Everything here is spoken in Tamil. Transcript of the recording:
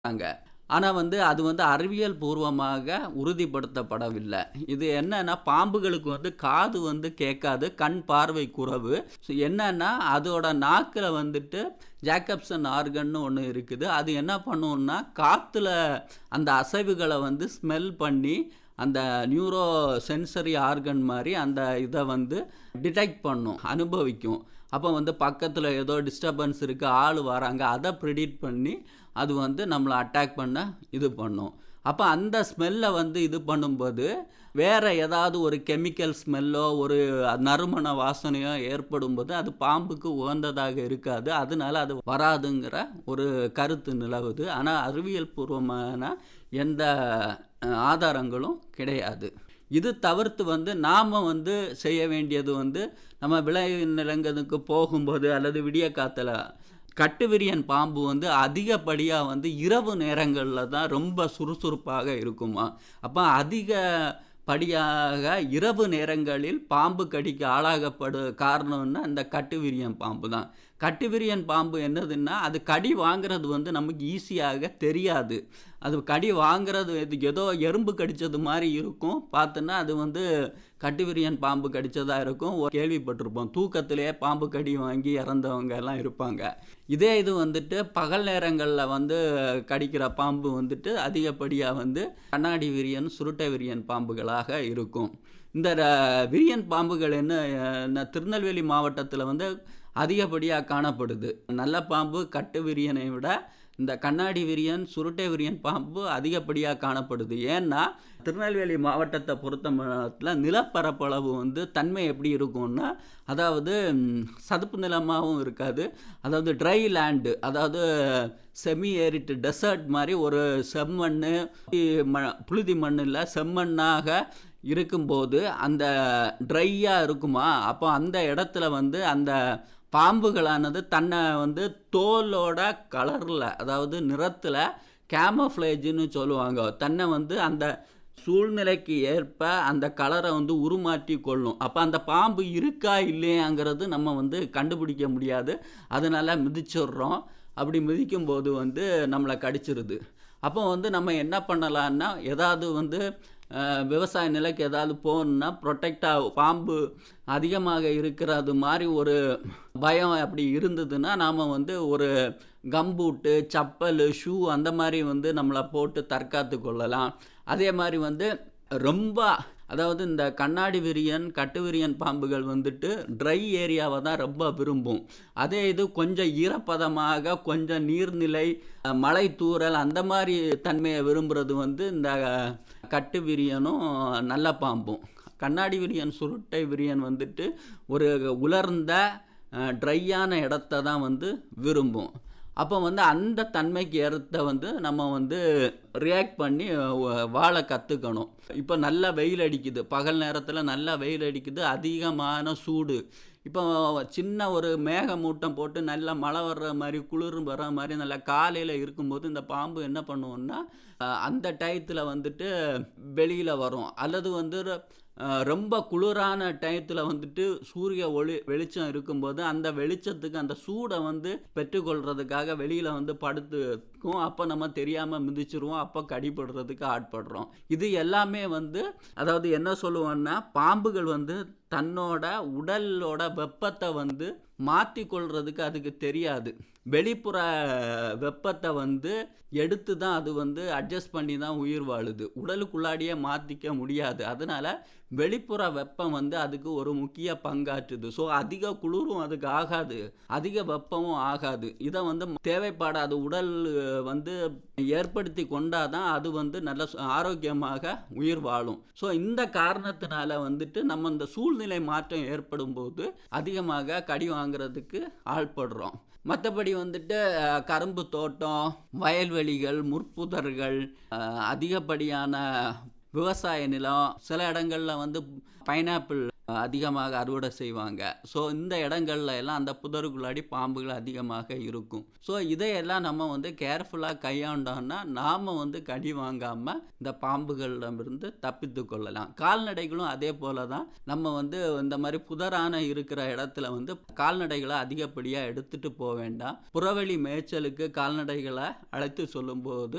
அங்க. ஆனா வந்து அது வந்து அறிவியல் பூர்வமாக உறுதிப்படுத்தப்படவில்லை. இது என்னன்னா, பாம்புகளுக்கு வந்து காது வந்து கேட்காது. கண் பார்வை குறைவு. ஸோ என்னன்னா, அதோட நாக்குல வந்துட்டு ஜேக்கப்சன் ஆர்கன்னு ஒண்ணு இருக்குது. அது என்ன பண்ணும்னா, காத்துல அந்த அசைவுகள வந்து ஸ்மெல் பண்ணி, அந்த நியூரோ சென்சரி ஆர்கன் மாரி அந்த இத வந்து டிடெக்ட் பண்ணும். அனுபவிக்கும். அப்ப வந்து பக்கத்துல ஏதோ டிஸ்டர்பன்ஸ் இருக்கு, ஆளு வராங்க. அத பிரெடிக்ட் பண்ணி, அது வந்து நம்மள அட்டாக் பண்ண இது பண்ணும். அப்ப அந்த ஸ்மெல்ல வந்து இது பண்ணும்போது, வேற ஏதாவது ஒரு கெமிக்கல் ஸ்மெல்லோ, ஒரு நறுமண வாசனையோ ஏற்படும்போது, அது பாம்புக்கு உகந்ததாக இருக்காது. அதனால அது வராதுங்கிற ஒரு கருத்து நிலவுது. ஆனா அறிவியல் பூர்வமான எந்த அ ஆதாரங்களும் கிடையாது. இது தவிர்த்து வந்து நாம வந்து செய்ய வேண்டியது வந்து, நம்ம விளை நிலங்களுக்கு போகும்போது அல்லது விடியற்காத்தால கட்டுவிரியன் பாம்பு வந்து அதிகப்படியா வந்து இரவு நேரங்கள்ல தான் ரொம்ப சுறுசுறுப்பாக இருக்குமாம். அப்ப அதிகப்படியாக இரவு நேரங்களில் பாம்பு கடிக்கு ஆளாகப்படு காரணம்னா, இந்த கட்டுவிரியன் பாம்பு தான். கட்டுவிரியன் பாம்பு என்னதுன்னா, அது கடி வாங்குறது வந்து நமக்கு ஈஸியாக தெரியாது. அது கடி வாங்குறது எது ஏதோ எறும்பு கடிச்சது மாரி இருக்கும். பார்த்தோன்னா, அது வந்து கட்டுவிரியன் பாம்பு கடிச்சதா இருக்கும். ஒ கேள்விப்பட்டிருப்போம். தூக்கத்திலேயே பாம்பு கடி வாங்கி இறந்தவங்க எல்லாம் இருப்பாங்க. இதே இது வந்துட்டு பகல் நேரங்கள்ல வந்து கடிக்கிற பாம்பு வந்துட்டு அதிகப்படியா வந்து கண்ணாடி விரியன், சுருட்டை விரியன் பாம்புகளாக இருக்கும். இந்த ர விரியன் பாம்புகள் என்ன அ திருநெல்வேலி மாவட்டத்தில வந்து அதிகப்படியா காணப்படுது. நல்ல பாம்பு கட்டு விரியனை விட, இந்த கண்ணாடி விரியன், சுருட்டை விரியன் பாம்பு அதிகப்படியா காணப்படுது. ஏன்னா, திருநெல்வேலி மாவட்டத்த பொறுத்தமட்டில நிலப்பரப்பளவு வந்து தன்மை எப்படி இருக்கும்னா, அதாவது சதுப்பு நிலமாவும் இருக்காது. அதாவது ட்ரை லேண்ட் அதாவது செமி ஏரிட் டெசர்ட் மாரி ஒரு செம்மண்ணு, ம புழுதி மண் இல்ல, செம்மண்ணாக இருக்கும்போது, அந்த ட்ரையா இருக்குமா, அப்போ அந்த இடத்துல வந்து அந்த பாம்புகளானது தன்ன வந்து தோலோட கலர்ல, அதாவது நிறத்தில கேமோஃப்ளேஜ்ன்னு சொல்லுவாங்க. தன்ன வந்து அந்த சூழ்நிலைக்கு ஏற்ப அந்த கலர வந்து உருமாற்றிக் கொள்ளும். அப்ப அந்த பாம்பு இருக்கா, இல்லையாங்கிறது நம்ம வந்து கண்டுபிடிக்க முடியாது. அதனால மிதிச்சிடுறோம். அப்படி மிதிக்கும்போது வந்து நம்மள கடிச்சிருது. அப்போ வந்து நம்ம என்ன பண்ணலான்னா, ஏதாவது வந்து அ விவசாய நிலைக்கு ஏதாவது போகணும்னா, புரொடெக்ட்டா பாம்பு அதிகமாக இருக்கிறது மாரி ஒரு பயம் அப்படி இருந்ததுன்னா, நாம வந்து ஒரு கம்பூட்டு, செப்பலு, ஷூ அந்த மாரி வந்து நம்மள போட்டு தற்காத்துக் கொள்ளலாம். அதே மாரி வந்து ரொம்ப அதாவது இந்த கண்ணாடி விரியன், கட்டு விரியன் பாம்புகள் வந்துட்டு ட்ரை ஏரியாவ தான் ரொம்ப விரும்பும். அதே இது கொஞ்சம் ஈரப்பதமாக, கொஞ்சம் நீர்நிலை, மழை தூறல் அந்த மாரி தன்மைய விரும்புறது வந்து இந்த கட்டு விரியனும், நல்ல பாம்பும். கண்ணாடி விரியன், சுருட்டை விரியன் வந்துட்டு ஒரு உலர்ந்த, அ ட்ரையான இடத்த தான் வந்து விரும்பும். அப்போ வந்து அந்த தன்மைக்கு ஏற்ப வந்து நம்ம வந்து ரியாக்ட் பண்ணி வ வாழ கத்துக்கணும். இப்ப நல்லா வெயில் அடிக்குது. பகல் நேரத்தில நல்லா வெயில் அடிக்குது. அதிகமான சூடு. இப்போ சின்ன ஒரு மேகமூட்டம் போட்டு நல்லா மழை வர்ற மாரி, குளிர் வர்ற மாரி நல்லா காலையில இருக்கும்போது, இந்த பாம்பு என்ன பண்ணும்னா, அ அந்த டயத்துல வந்துட்டு வெளியில வரும். அல்லது வந்து அ ரொம்ப குளிரான டயத்துல வந்துட்டு சூரிய ஒளி வெளிச்சம் இருக்கும்போது, அந்த வெளிச்சத்துக்கு அந்த சூட வந்து பெற்றுக்கொள்றதுக்காக வெளியில வந்து படுத்துக்கும். அப்ப நம்ம தெரியாம மிதிச்சிருவோம். அப்ப கடிபடுறதுக்கு ஆட்படுறோம். இது எல்லாமே வந்து அதாவது என்ன சொல்லுவோம்னா, பாம்புகள் வந்து தன்னோட உடலோட வெப்பத்த வந்து மாத்திக் கொள்றதுக்கு அதுக்கு தெரியாது. வெளிப்புற வெப்பத்த வந்து எடுத்து தான் அது வந்து அட்ஜஸ்ட் பண்ணி தான் உயிர் வாழுது. உடலுக்குள்ளாடியே மாத்திக்க முடியாது. அதனால வெளிப்புற வெப்பம் வந்து அதுக்கு ஒரு முக்கிய பங்காற்றுது. ஸோ அதிக குளிரும் அதுக்கு ஆகாது. அதிக வெப்பமும் ஆகாது. இத வந்து தேவைப்படாத உடல் வந்து ஏற்படுத்தி கொண்டா தான் அது வந்து நல்ல ஆரோக்கியமாக உயிர் வாழும். ஸோ இந்த காரணத்தினால வந்துட்டு நம்ம இந்த சூழ்நிலை மாற்றம் ஏற்படும்போது, அதிகமாக கடி வாங்குறதுக்கு ஆள்படுறோம். மத்தபடி வந்துட்டு கரும்பு தோட்டம், வயல்வெளிகள், முற்புதர்கள், அ அதிகப்படியான விவசாய நிலம், சில இடங்கள்ல வந்து பைனாப்பிள் அதிகமாக அறுவடை செய்வாங்க. ஸோ இந்த இடங்கள்ல எல்லாம் அந்த புதருக்குள்ளாடி பாம்புகள் அதிகமாக இருக்கும். ஸோ இதையெல்லாம் நம்ம வந்து கேர்ஃபுல்லா கையாண்டோம்னா, நாம வந்து கடி வாங்காம இந்த பாம்புகளிடமிருந்து தப்பித்துக் கொள்ளலாம். கால்நடைகளும் அதே போல தான். நம்ம வந்து இந்த மாரி புதரான இருக்கிற இடத்துல வந்து கால்நடைகள அதிகப்படியா எடுத்துட்டு போ வேண்டாம். புறவெளி மேய்ச்சலுக்கு கால்நடைகள அழைத்து செல்லும்போது